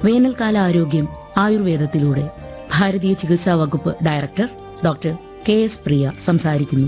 വേനൽക്കാല ആരോഗ്യം ആയുർവേദത്തിലൂടെ ഭാരതീയ ചികിത്സാ വകുപ്പ് director doctor K S Priya സംസാരിക്കുന്നു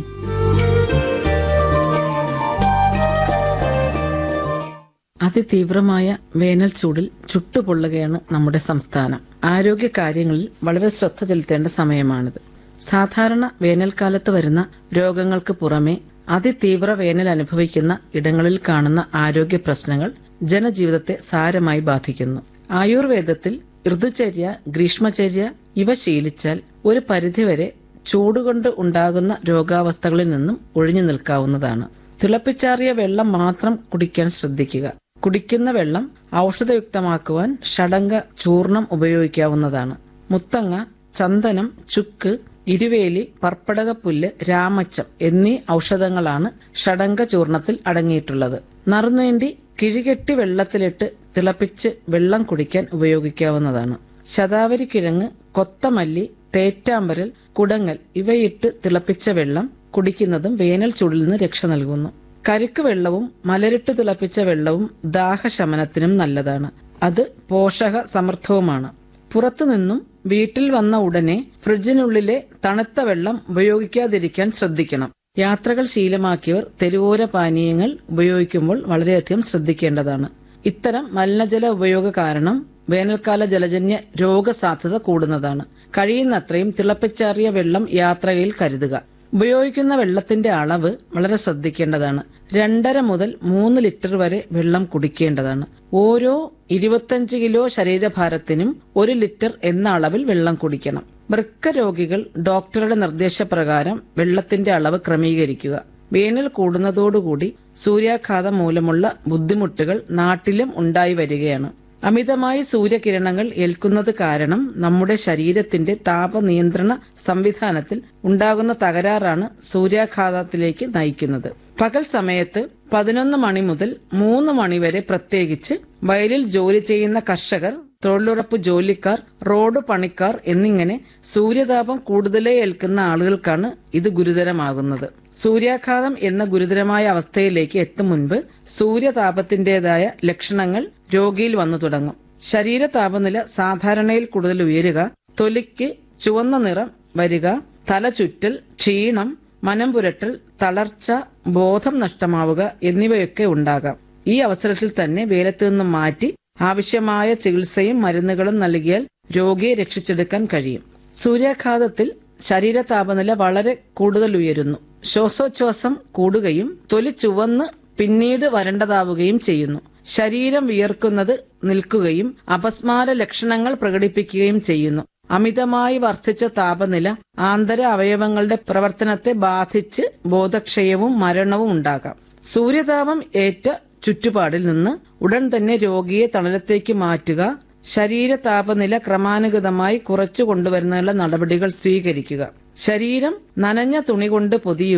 അതിതീവ്രമായ വേനൽ ചൂടിൽ ചുട്ടുപൊള്ളുകയാണ് നമ്മുടെ സംസ്ഥാനം ആരോഗ്യ കാര്യങ്ങളിൽ വളരെ ശ്രദ്ധ ചെലുത്തേണ്ട സമയമാണിത് സാധാരണ വേനൽക്കാലത്ത് വരുന്ന രോഗങ്ങൾക്ക് പുറമെ അതിതീവ്ര വേനൽ അനുഭവിക്കുന്ന ഇടങ്ങളിൽ കാണുന്ന ആരോഗ്യ പ്രശ്നങ്ങൾ ജനജീവിതത്തെ സാരമായി ബാധിക്കുന്നു ആയുർവേദത്തിൽ ഋതുചര്യ ഗ്രീഷ്മചര്യ ഇവ ശീലിച്ചാൽ ഒരു പരിധിവരെ ചൂടുകൊണ്ട് ഉണ്ടാകുന്ന രോഗാവസ്ഥകളിൽ നിന്നും ഒഴിഞ്ഞു നിൽക്കാവുന്നതാണ് തിളപ്പിച്ചാറിയ വെള്ളം മാത്രം കുടിക്കാൻ ശ്രദ്ധിക്കുക കുടിക്കുന്ന വെള്ളം ഔഷധയുക്തമാക്കുവാൻ ഷടങ്ക ചൂർണം ഉപയോഗിക്കാവുന്നതാണ് മുത്തങ്ങ ചന്ദനം ചുക്ക് ഇരുവേലി പർപ്പടകപ്പുല്ല് രാമച്ചം എന്നീ ഔഷധങ്ങളാണ് ഷടങ്ക ചൂർണത്തിൽ അടങ്ങിയിട്ടുള്ളത് നറുനേണ്ടി കിഴികെട്ടി വെള്ളത്തിലിട്ട് തിളപ്പിച്ച് വെള്ളം കുടിക്കാൻ ഉപയോഗിക്കാവുന്നതാണ് ശതാവരി കിഴങ്ങ് കൊത്തമല്ലി തേറ്റാമ്പരൽ കുടങ്ങൽ ഇവയിട്ട് തിളപ്പിച്ച വെള്ളം കുടിക്കുന്നതും വേനൽ ചൂടിൽ നിന്ന് രക്ഷ നൽകുന്നു കരിക്ക് വെള്ളവും മലരിട്ട് തിളപ്പിച്ച വെള്ളവും ദാഹശമനത്തിനും നല്ലതാണ് അത് പോഷക സമൃദ്ധവുമാണ് പുറത്തുനിന്നും വീട്ടിൽ വന്ന ഉടനെ ഫ്രിഡ്ജിനുള്ളിലെ തണുത്ത വെള്ളം ഉപയോഗിക്കാതിരിക്കാൻ ശ്രദ്ധിക്കണം യാത്രകൾ ശീലമാക്കിയവർ തെരുവോര പാനീയങ്ങൾ ഉപയോഗിക്കുമ്പോൾ വളരെയധികം ശ്രദ്ധിക്കേണ്ടതാണ് ഇത്തരം മലിനജല ഉപയോഗ കാരണം വേനൽക്കാല ജലജന്യ രോഗസാധ്യത കൂടുന്നതാണ് കഴിയുന്നത്രയും തിളപ്പിച്ചാറിയ വെള്ളം യാത്രയിൽ കരുതുക ഉപയോഗിക്കുന്ന വെള്ളത്തിന്റെ അളവ് വളരെ ശ്രദ്ധിക്കേണ്ടതാണ് രണ്ടര മുതൽ മൂന്ന് ലിറ്റർ വരെ വെള്ളം കുടിക്കേണ്ടതാണ് ഓരോ ഇരുപത്തഞ്ച് കിലോ ശരീരഭാരത്തിനും ഒരു ലിറ്റർ എന്ന അളവിൽ വെള്ളം കുടിക്കണം വൃക്ക രോഗികൾ ഡോക്ടറുടെ നിർദ്ദേശപ്രകാരം വെള്ളത്തിന്റെ അളവ് ക്രമീകരിക്കുക വേനൽ കൂടുന്നതോടുകൂടി സൂര്യാഘാതം മൂലമുള്ള ബുദ്ധിമുട്ടുകൾ നാട്ടിലും ഉണ്ടായി വരികയാണ് അമിതമായി സൂര്യകിരണങ്ങൾ ഏൽക്കുന്നത് കാരണം നമ്മുടെ ശരീരത്തിന്റെ താപനിയന്ത്രണ സംവിധാനത്തിൽ ഉണ്ടാകുന്ന തകരാറാണ് സൂര്യാഘാതത്തിലേക്ക് നയിക്കുന്നത് പകൽ സമയത്ത് പതിനൊന്ന് മണി മുതൽ മൂന്ന് മണി വരെ പ്രത്യേകിച്ച് വയലിൽ ജോലി ചെയ്യുന്ന കർഷകർ തൊഴിലുറപ്പ് ജോലിക്കാർ റോഡ് പണിക്കാർ എന്നിങ്ങനെ സൂര്യതാപം കൂടുതലേ ഏൽക്കുന്ന ആളുകൾക്കാണ് ഇത് ഗുരുതരമാകുന്നത് സൂര്യാഘാതം എന്ന ഗുരുതരമായ അവസ്ഥയിലേക്ക് എത്തും മുൻപ് സൂര്യതാപത്തിന്റേതായ ലക്ഷണങ്ങൾ രോഗിയിൽ വന്നു തുടങ്ങും ശരീര താപനില സാധാരണയിൽ കൂടുതൽ ഉയരുക തൊലിക്ക് ചുവന്ന നിറം വരിക തലചുറ്റൽ ക്ഷീണം മനം പുരട്ടൽ തളർച്ച ബോധം നഷ്ടമാവുക എന്നിവയൊക്കെ ഉണ്ടാകാം ഈ അവസരത്തിൽ തന്നെ വേലത്ത് നിന്നും മാറ്റി ആവശ്യമായ ചികിത്സയും മരുന്നുകളും നൽകിയാൽ രോഗിയെ രക്ഷിച്ചെടുക്കാൻ കഴിയും സൂര്യാഘാതത്തിൽ ശരീര താപനില വളരെ കൂടുതൽ ഉയരുന്നു ശ്വാസോച്ഛ്വാസം കൂടുകയും തൊലി ചുവന്ന് പിന്നീട് വരണ്ടതാവുകയും ചെയ്യുന്നു ശരീരം വിയർക്കുന്നത് നിൽക്കുകയും അപസ്മാര ലക്ഷണങ്ങൾ പ്രകടിപ്പിക്കുകയും ചെയ്യുന്നു അമിതമായി വർദ്ധിച്ച താപനില ആന്തര അവയവങ്ങളുടെ പ്രവർത്തനത്തെ ബാധിച്ച് ബോധക്ഷയവും മരണവും ഉണ്ടാകാം സൂര്യതാപം ഏറ്റ ചുറ്റുപാടിൽ നിന്ന് ഉടൻ തന്നെ രോഗിയെ തണലത്തേക്ക് മാറ്റുക ശരീര താപനില ക്രമാനുഗതമായി കുറച്ചു കൊണ്ടുവരുന്നതിനുള്ള നടപടികൾ സ്വീകരിക്കുക ശരീരം നനഞ്ഞ തുണി കൊണ്ട് പൊതിയുക